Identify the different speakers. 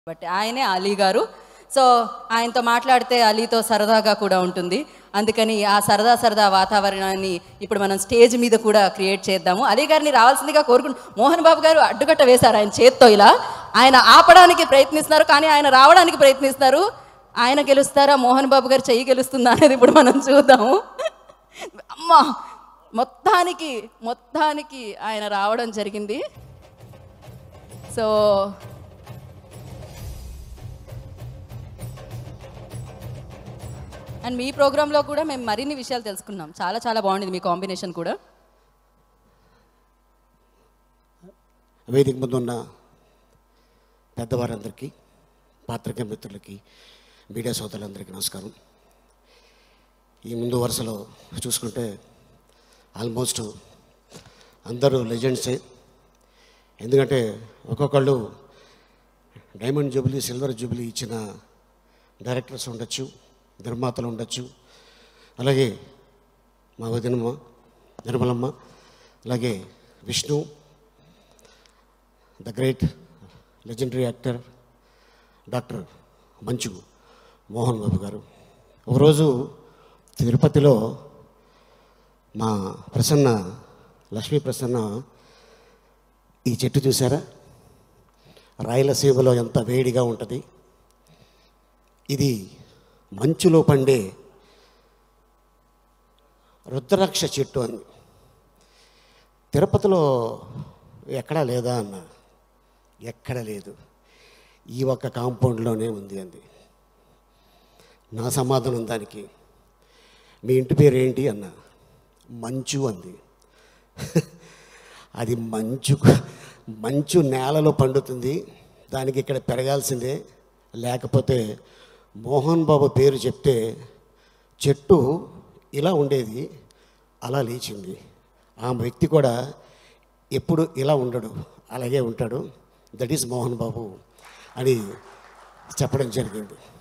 Speaker 1: but ఆయనే అలీ గారు so ఆయనతో మాట్లాడితే అలీతో సరదాగా కూడా ఉంటుంది అందుకని ఆ సరదా సరదా వాతావరణాన్ని ఇప్పుడు మనం స్టేజ్ మీద కూడా క్రియేట్ చేద్దాము అలీ గారిని రావాల్సిందిగా కోరుకుంటు మోహన్ బాబు గారు అడ్డుకట్ట వేశారు ఆయన చేత్తో ఇలా ఆయన ఆపడానికి ప్రయత్నిస్తున్నారు కానీ ఆయన రావడానికి ప్రయత్నిస్తున్నారు ఆయన గెలుస్తారా మోహన్ బాబు గారు చెయ్యి గెలుస్తుందా అనేది ఇప్పుడు మనం చూద్దాము అమ్మా మొత్తానికి మొత్తానికి ఆయన రావడం జరిగింది సో అండ్ మీ ప్రోగ్రాంలో కూడా మేము మరిన్ని విషయాలు తెలుసుకున్నాం చాలా చాలా బాగుండింది మీ కాంబినేషన్ కూడా
Speaker 2: వేదిక ముందు ఉన్న పెద్దవారందరికీ పాత్రిక మిత్రులకి మీడియా సోదరులందరికీ నమస్కారం ఈ ముందు వరుసలో చూసుకుంటే ఆల్మోస్ట్ అందరూ లెజెండ్సే ఎందుకంటే ఒక్కొక్కళ్ళు డైమండ్ జూబిలీ సిల్వర్ జూబిలీ ఇచ్చిన డైరెక్టర్స్ ఉండొచ్చు నిర్మాతలు ఉండొచ్చు అలాగే మా వదినమ్మ నిర్మలమ్మ అలాగే Vishnu the great legendary actor doctor Manchu Mohan బాబు గారు ఒకరోజు తిరుపతిలో మా ప్రసన్న లక్ష్మీ ప్రసన్న ఈ చెట్టు చూసారా రాయలసీమలో ఎంత వేడిగా ఉంటుంది ఇది మంచులో పండే రుద్రాక్ష చెట్టు అంది తిరుపతిలో ఎక్కడా లేదా అన్న ఎక్కడ లేదు ఈ ఒక్క కాంపౌండ్లోనే ఉంది అంది నా సమాధానం దానికి మీ ఇంటి పేరు ఏంటి అన్న మంచు అంది అది మంచు మంచు నేలలో పండుతుంది దానికి ఇక్కడ పెరగాల్సిందే లేకపోతే మోహన్ బాబు పేరు చెప్తే చెట్టు ఇలా ఉండేది అలా లేచింది ఆ వ్యక్తి కూడా ఎప్పుడు ఇలా ఉండడు అలాగే ఉంటాడు దట్ ఈస్ మోహన్ బాబు అని చెప్పడం జరిగింది